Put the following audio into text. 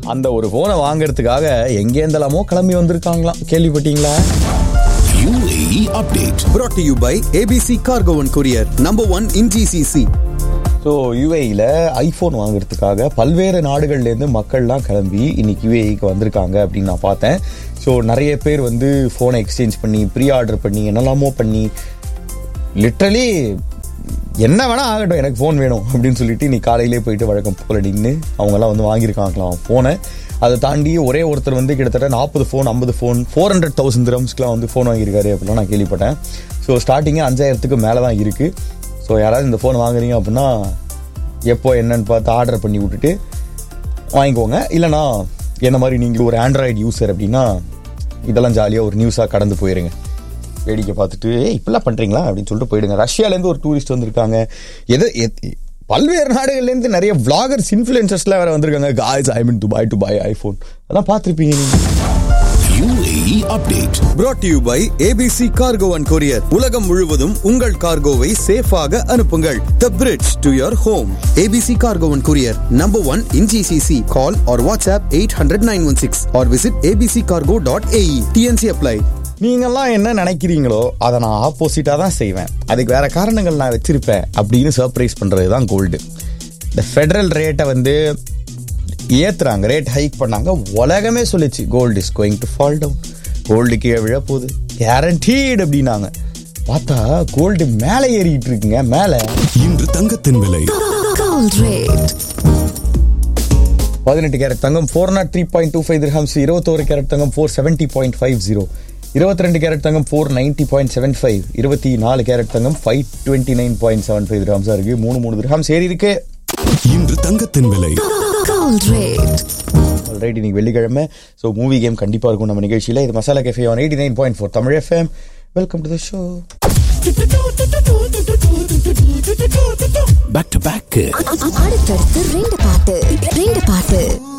அந்த ஒரு போனை வாங்குறதுக்காக எங்கேருந்தெல்லாமோ கிளம்பி வந்திருக்காங்களாம் கேள்விப்பட்டீங்களா UAE update. brought to you by ABC Cargo and Courier, number one in GCC. So யூஏஇயில் ஐஃபோன் வாங்குறதுக்காக பல்வேறு நாடுகள்லேருந்து மக்கள்லாம் கிளம்பி இன்னைக்கு யூஏஇக்கு வந்திருக்காங்க அப்படின்னு நான் பார்த்தேன் ஸோ நிறைய பேர் வந்து ஃபோனை எக்ஸ்சேஞ்ச் பண்ணி ப்ரீ ஆர்டர் பண்ணி என்னெல்லாமோ பண்ணி லிட்ரலி என்ன வேணா ஆகட்டும் எனக்கு ஃபோன் வேணும் அப்படின்னு சொல்லிட்டு நீ காலையிலே போயிட்டு வழக்கம் போல நின்று அவங்கெல்லாம் வந்து வாங்கியிருக்காங்களாம் ஃபோனை அதை தாண்டி ஒரே ஒருத்தர் வந்து கிட்டத்தட்ட நாற்பது ஃபோன் ஐம்பது ஃபோன் ஃபோர் ஹண்ட்ரட் தௌசண்ட் திரம்ஸ்க்குலாம் வந்து ஃபோன் வாங்கியிருக்காரு அப்படிலாம் நான் கேள்விப்பட்டேன் ஸோ ஸ்டார்டிங்கே அஞ்சாயிரத்துக்கு மேலே தான் இருக்குது ஸோ யாராவது இந்த ஃபோன் வாங்குறீங்க அப்படின்னா எப்போ என்னன்னு பார்த்து ஆர்டர் பண்ணி விட்டுட்டு வாங்கிக்கோங்க இல்லைனா என்ன மாதிரி நீங்கள் ஒரு ஆண்ட்ராய்டு யூசர் அப்படின்னா இதெல்லாம் ஜாலியாக ஒரு நியூஸாக கடந்து போயிருங்க வேடிக்கை பார்த்துட்டு ஏய் இப்படிலாம் பண்ணுறீங்களா அப்படின்னு சொல்லிட்டு போயிடுங்க ரஷ்யாலேருந்து ஒரு டூரிஸ்ட் வந்திருக்காங்க எது எத்- பல்வேறு நாடுகள்லேருந்து நிறைய vloggers இன்ஃப்ளூயன்சர்ஸ்லாம் வேறு வந்திருக்காங்க guys I mean Dubai to buy iPhone அதான் பார்த்துருப்பீங்க நீங்கள் UAE update. brought to you by ABC Cargo and Courier. உலகம் முழுவதும் உங்கள் கார்கோவை சேஃபாக அனுப்புங்கள் The bridge to your home. ABC Cargo and Courier, number one in GCC. Call or WhatsApp 800-916 or visit abccargo.ae. TNC apply. நீங்கெல்லாம் என்ன நினைக்கிறீங்களோ அதை நான் ஆப்போசிட்டாக தான் செய்வேன் அதுக்கு வேற காரணங்கள் நான் வச்சிருப்பேன் அப்படின்னு சர்ப்ரைஸ் பண்ணுறது தான் கோல்டு இந்த ஃபெடரல் ரேட்டை வந்து ஏத்துறாங்க ரேட் ஹைக் பண்ணாங்க உலகமே சொல்லிச்சு gold is going to fall down gold கீழே விழ போகுது கேரண்டீடு அப்படின்னாங்க பார்த்தா கோல்டு மேலே ஏறிட்டு இருக்குங்க மேலே இன்று தங்கத்தின் விலை Gold rate. பதினெட்டு கேரட் தங்கம் four naught three point two five dirhams இருபத்தோரு கேரட் தங்கம் four seventy point five zero இருபத்தி ரெண்டு கேரட் தங்கம் four ninety point seven five இருபத்தி நாலு கேரட் தங்கம் five twenty nine point seven five திரஹம்ஸாக இருக்கு மூணு மூணு திரஹம்ஸ் ஏறி இருக்கு இன்று தங்கத்தின் விலை Gold rate. ஆல்ரைட் இன்னைக்கு வெள்ளிக்கிழமை ஸோ மூவி கேம் கண்டிப்பாக இருக்கும் நம்ம நிகழ்ச்சியில் இது masala cafe on eighty nine point four Tamil FM welcome to the show back to back அடுத்தடுத்து ரெண்டு பாட்டு ரெண்டு பாட்டு